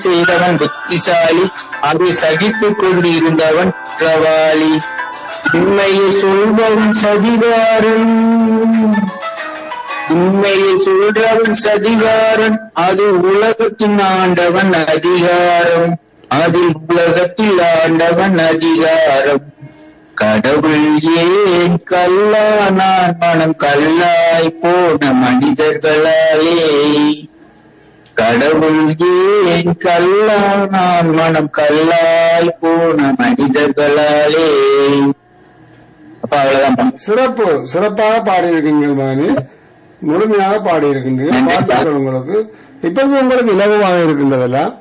செய்தவன் புத்திசாலி அதை சகித்துக் கொண்டு இருந்தவன் குற்றவாளி உண்மையை சொல்பவன் சதிகாரன் உண்மையை சொல்றவன் சதிகாரன் அது உலகத்தின் ஆண்டவன் அதிகாரம் அதில் உலகத்தில் ஆண்டவன் அதிகாரம் கடவுள் ஏன் கல்லானான் மனம் கல்லாய் போன மனிதர்களாலே கடவுள் ஏன் கல்லானான் மனம் கல்லாய் போன மனிதர்களாலே அப்ப அவ்வளவுதான் சிறப்பு சிறப்பாக பாடியிருக்கீங்க மகனே முழுமையாக பாடியிருக்கின்றீர்கள் வாழ்த்துக்கள் உங்களுக்கு இப்பொழுது உங்களுக்கு இலகுவாக இருக்கின்றதெல்லாம்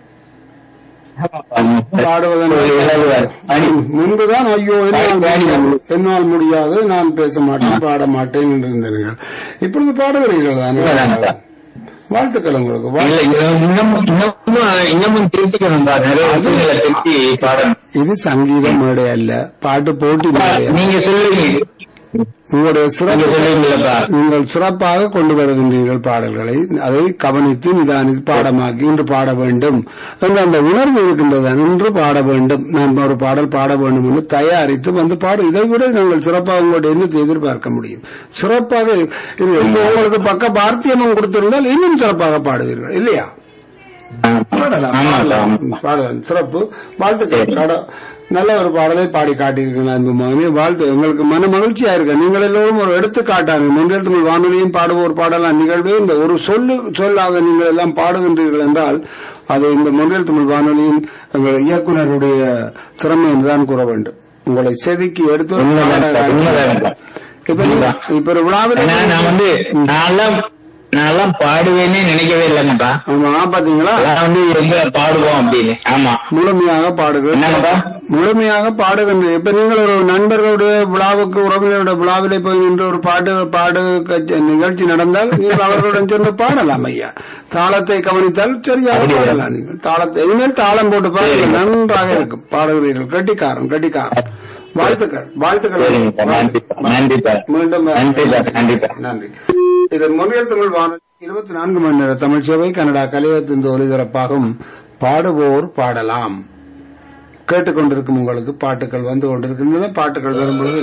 பாடுவதன் முன்புதான் ஐயோ என்னால் முடியாது, என்னால் முடியாது நான் பேச மாட்டேன் பாட மாட்டேன் என்று இருந்தீர்கள் இப்பொழுது பாடுகிறீர்கள் தானே வாழ்த்துக்கள் உங்களுக்கு இல்ல வாழ்த்து- இது இன்னமும் இன்னமும் இன்னமும் திருத்திக்கணும் பா. நிறைய விஷயங்களை திருத்தி பாடணும் இது சங்கீத மேடை அல்ல பாட்டு போட்டி மேடை அல்ல. நீங்க சொல்லுங்க உங்களுடைய நீங்க சிறப்பு சொல்லுவீங்களப்பா நீங்கள் சிறப்பாக கொண்டு வருகின்றீர்கள் பாடல்களை அதை கவனித்து நிதானித்து பாடமாக்கி இன்று பாட வேண்டும் என்ற அந்த உணர்வு இருக்கின்றது இன்று பாட வேண்டும் நாம் ஒரு பாடல் பாட வேண்டும் என்று தயாரித்து வந்து பாடு இதை விட நாங்கள் சிறப்பாக உங்களுடைய எண்ணத்தை எதிர்பார்க்க முடியும் சிறப்பாக இது ரொம்ப உங்களுக்கு பக்க பார்த்தியமும் கொடுத்திருந்தால் இன்னும் சிறப்பாக பாடுவீர்கள் இல்லையா பாடலாம் ஆமாப்பா பாடலாம். ஆமா. பாடலாம் சிறப்பு வாழ்த்துக்கள் பாட- நல்ல ஒரு பாடலை பாடி காட்டியிருக்கீங்க அன்பு மகனே வாழ்த்து எங்களுக்கு மன மகிழ்ச்சியா இருக்கு நீங்கள் எல்லோரும் ஒரு எடுத்துக்காட்டாங்க முன்னில் தமிழ் வானொலியும் பாடுவோர் பாடலாம் நிகழ்வு இந்த ஒரு சொல்லு சொல்லாத நீங்கள் எல்லாம் பாடுகின்றீர்கள் என்றால் அது இந்த முன்னில் தமிழ் வானொலியின் எங்கள் இயக்குனருடைய திறமை என்றுதான் கூற வேண்டும் உங்களை செதுக்கி எடுத்து ஒரு உண்மைதான் பாடலை உண்மைதான் இப்ப நீங்க- இப்ப ஒரு விழாவில் ஏன்னா நான் வந்து நான்லாம் நான்லாம் பாடுவேன்னே நினைக்கவே இல்லைங்கப்பா ஆமா பாத்தீங்களா நான் வந்து எங்க பாடுவோம் அப்படின்னு ஆமா முழுமையாக பாடுகிறேன் என்னங்கப்பா முழுமையாக பாடுகின்ற இப்ப நீங்கள் ஒரு நண்பர்களுடைய விழாவுக்கு உறவினருடைய விழாவிலே போய் நின்று ஒரு பாட்டு பாடு கச்ச- நிகழ்ச்சி நடந்தால் நீங்கள் அவர்களுடன் சென்று பாடலாம் ஐயா தாளத்தை கவனித்தால் சரியாக அப்படியா? பாடலாம் நீங்கள் தாளத்தை இனிமேல் தாளம் போட்டு பாருங்கள் நன்றாக இருக்கும் பாடுகிறீர்கள் கட்டிக்காரன் கட்டிக்காரன் வாழ்த்துக்கள் வாழ்த்துக்கள் சரிங்கப்பா நன்றிப்பா நன்றிப்பா மீண்டும் நன்றிப்பா நன்றிப்பா நன்றி இது முன்னில் தமிழ் வானொலி இருபத்தி நான்கு மணி நேர தமிழ் சேவை கனடா கலையத்தின் ஒலிபரப்பாகும் பாடுவோர் பாடலாம் கேட்டுக்கொண்டிருக்கும் உங்களுக்கு பாட்டுகள் வந்து கொண்டிருக்கின்றன பாட்டுகள் வரும்பொழுது